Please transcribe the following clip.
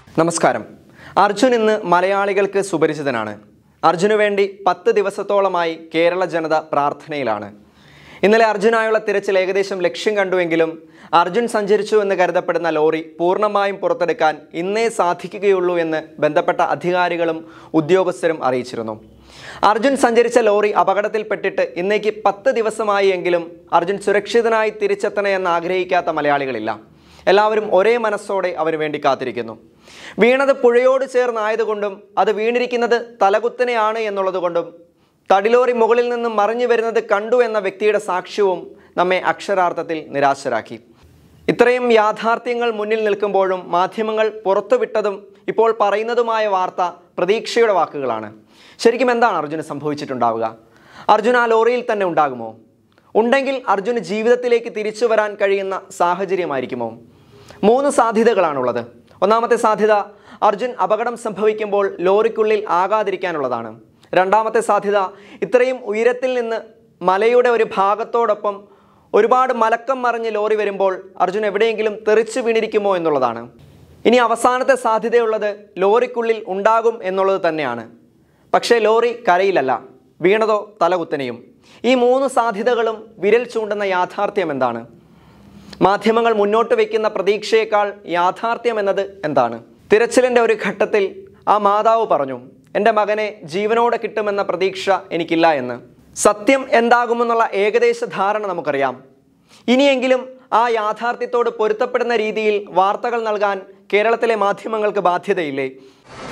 നമസ്കാരം അർജുൻ ഇന്ന് മലയാളികൾക്ക് സുപരിചിതനാണ് അർജുനു വേണ്ടി പത്ത് ദിവസത്തോളമായി കേരള ജനത പ്രാർത്ഥനയിലാണ് ഇന്നലെ അർജുനായുള്ള തിരച്ചിൽ ഏകദേശം ലക്ഷ്യം കണ്ടുവെങ്കിലും അർജുൻ സഞ്ചരിച്ചു എന്ന് കരുതപ്പെടുന്ന ലോറി പൂർണ്ണമായും പുറത്തെടുക്കാൻ ഇന്നേ സാധിക്കുകയുള്ളൂ എന്ന് ബന്ധപ്പെട്ട അധികാരികളും ഉദ്യോഗസ്ഥരും അറിയിച്ചിരുന്നു അർജുൻ സഞ്ചരിച്ച ലോറി അപകടത്തിൽപ്പെട്ടിട്ട് ഇന്നേക്ക് പത്ത് ദിവസമായി എങ്കിലും അർജുൻ സുരക്ഷിതനായി തിരിച്ചെത്തണേ എന്ന് ആഗ്രഹിക്കാത്ത മലയാളികളില്ല എല്ലാവരും ഒരേ മനസ്സോടെ അവന് വേണ്ടി കാത്തിരിക്കുന്നു വീണത് പുഴയോട് ചേർന്നായതുകൊണ്ടും അത് വീണിരിക്കുന്നത് തലകുത്തനെയാണ് എന്നുള്ളതുകൊണ്ടും തടിലോറി മുകളിൽ നിന്നും മറിഞ്ഞു വരുന്നത് കണ്ടു എന്ന വ്യക്തിയുടെ സാക്ഷ്യവും നമ്മെ അക്ഷരാർത്ഥത്തിൽ നിരാശരാക്കി ഇത്രയും യാഥാർത്ഥ്യങ്ങൾ മുന്നിൽ നിൽക്കുമ്പോഴും മാധ്യമങ്ങൾ പുറത്തുവിട്ടതും ഇപ്പോൾ പറയുന്നതുമായ വാർത്ത പ്രതീക്ഷയുടെ വാക്കുകളാണ് ശരിക്കും എന്താണ് അർജുന് സംഭവിച്ചിട്ടുണ്ടാവുക അർജുൻ ആ ലോറിയിൽ തന്നെ ഉണ്ടാകുമോ ഉണ്ടെങ്കിൽ അർജുന് ജീവിതത്തിലേക്ക് തിരിച്ചു വരാൻ കഴിയുന്ന സാഹചര്യമായിരിക്കുമോ മൂന്ന് സാധ്യതകളാണുള്ളത് ഒന്നാമത്തെ സാധ്യത അർജുൻ അപകടം സംഭവിക്കുമ്പോൾ ലോറിക്കുള്ളിൽ ആകാതിരിക്കാനുള്ളതാണ് രണ്ടാമത്തെ സാധ്യത ഇത്രയും ഉയരത്തിൽ നിന്ന് മലയുടെ ഒരു ഭാഗത്തോടൊപ്പം ഒരുപാട് മലക്കം മറിഞ്ഞ് ലോറി വരുമ്പോൾ അർജുൻ എവിടെയെങ്കിലും തെറിച്ചു വീണിരിക്കുമോ എന്നുള്ളതാണ് ഇനി അവസാനത്തെ സാധ്യതയുള്ളത് ലോറിക്കുള്ളിൽ ഉണ്ടാകും എന്നുള്ളത് തന്നെയാണ് പക്ഷേ ലോറി കരയിലല്ല വീണതോ തലകുത്തനെയും ഈ മൂന്ന് സാധ്യതകളും വിരൽ ചൂണ്ടുന്ന യാഥാർത്ഥ്യം എന്താണ് മാധ്യമങ്ങൾ മുന്നോട്ട് വയ്ക്കുന്ന പ്രതീക്ഷയേക്കാൾ യാഥാർത്ഥ്യം എന്നത് എന്താണ് തിരച്ചിലിൻ്റെ ഒരു ഘട്ടത്തിൽ ആ മാതാവ് പറഞ്ഞു എൻ്റെ മകനെ ജീവനോടെ കിട്ടുമെന്ന പ്രതീക്ഷ എനിക്കില്ല എന്ന് സത്യം എന്താകുമെന്നുള്ള ഏകദേശ ധാരണ നമുക്കറിയാം ഇനിയെങ്കിലും ആ യാഥാർത്ഥ്യത്തോട് പൊരുത്തപ്പെടുന്ന രീതിയിൽ വാർത്തകൾ നൽകാൻ കേരളത്തിലെ മാധ്യമങ്ങൾക്ക് ബാധ്യതയില്ലേ